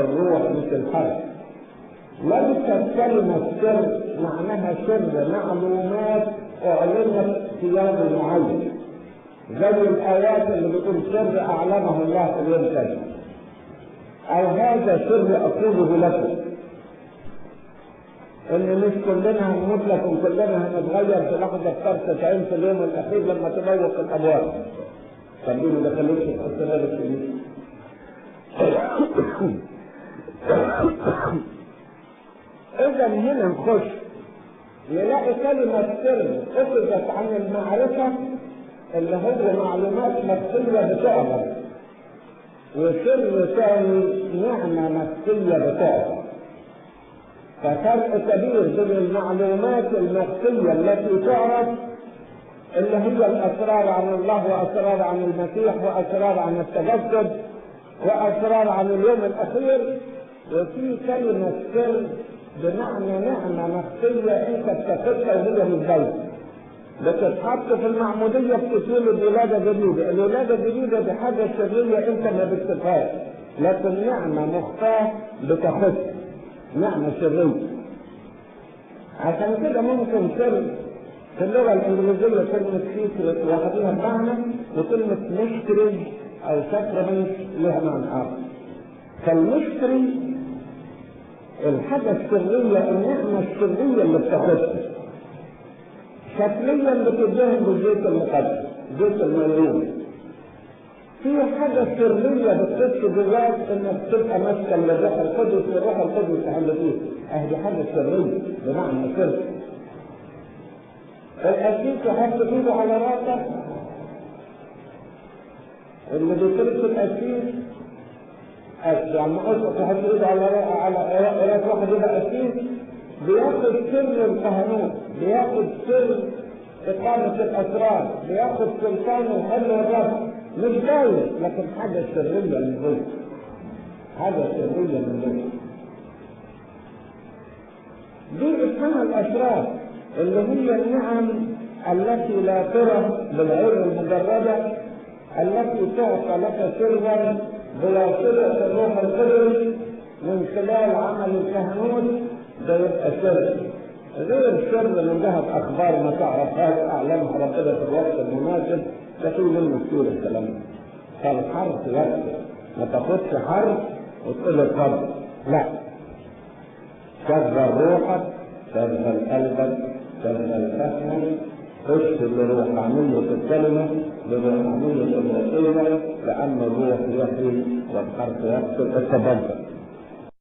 الروح مش الحرف ليست كلمة سر معناها سر معلومات أعلنت في يوم معين زي الآيات اللي بتقول سر أعلمه الله في اليوم كذا أو هذا سر أقوله لكم إن مش كلنا هنموت لكم كلنا هنتغير في لحظة طرفة عين في اليوم الأخير لما تبوق الأبواب طب دي ما دخلتش في السر الكبير إذا هنا نخش نلاقي كلمة سر أخذت عن المعرفة اللي هو معلومات نفسية بتعبر وسر ثاني نعمة نفسية بتعبر ففرق كبير بين المعلومات النفسية التي تعرف اللي هي الأسرار عن الله وأسرار عن المسيح وأسرار عن التجسد وأسرار عن اليوم الأخير وفي كلمة سر بمعنى نعمة نفسية أنت بتاخدها وهي من البيت بتتحط في المعمودية بتقول الولادة جديدة، الولادة الجديدة دي حاجة سرية أنت ما بتشوفهاش، لكن نعمة مخفاة بتاخدها، نعمة سرية. عشان كده ممكن سر في اللغة الإنجليزية كلمة سيكرت لوحدها بمعنى وكلمة مشتري أو سكرمنت لها معنى آخر. فالمشتري الحاجة السرية النعمة السرية اللي بتاخدها شكليا بتدهن بالزيت المقدس زيت الميمون في حاجة سرية بتخش جواك انك تبقى ماسكة للروح القدس والروح القدس تحل فيه اهدي حاجة سرية بمعنى سر القسيس يحط ايده على راسك اللي بيترك القسيس يعني قصدك يحط ايده على على راس واحد يبقى قسيس بياخد سر الكهنوت بياخد سر إقامة الأسرار بياخد سلطان الحل والرفض مش باين لكن حاجة سرية من جوه حاجة سرية من جوه دي اسمها الأسرار اللي هي النعم التي لا ترى بالعين المجردة التي تعطى لك سرا بواسطة الروح القدس من خلال عمل الكهنوت ده يبقى سر غير سر من جهة أخبار ما تعرفهاش أعلمها ربنا في الوقت المناسب ده في منه كتير الكلام ده فالحرف يكفي ما تاخدش حرف وتقول اتفضل لا شغل روحك شغل قلبك شغل فهمك خش بروحانية الكلمة بروحانية الوصية لأن الروح يحيي والحرف يكتب اتفضل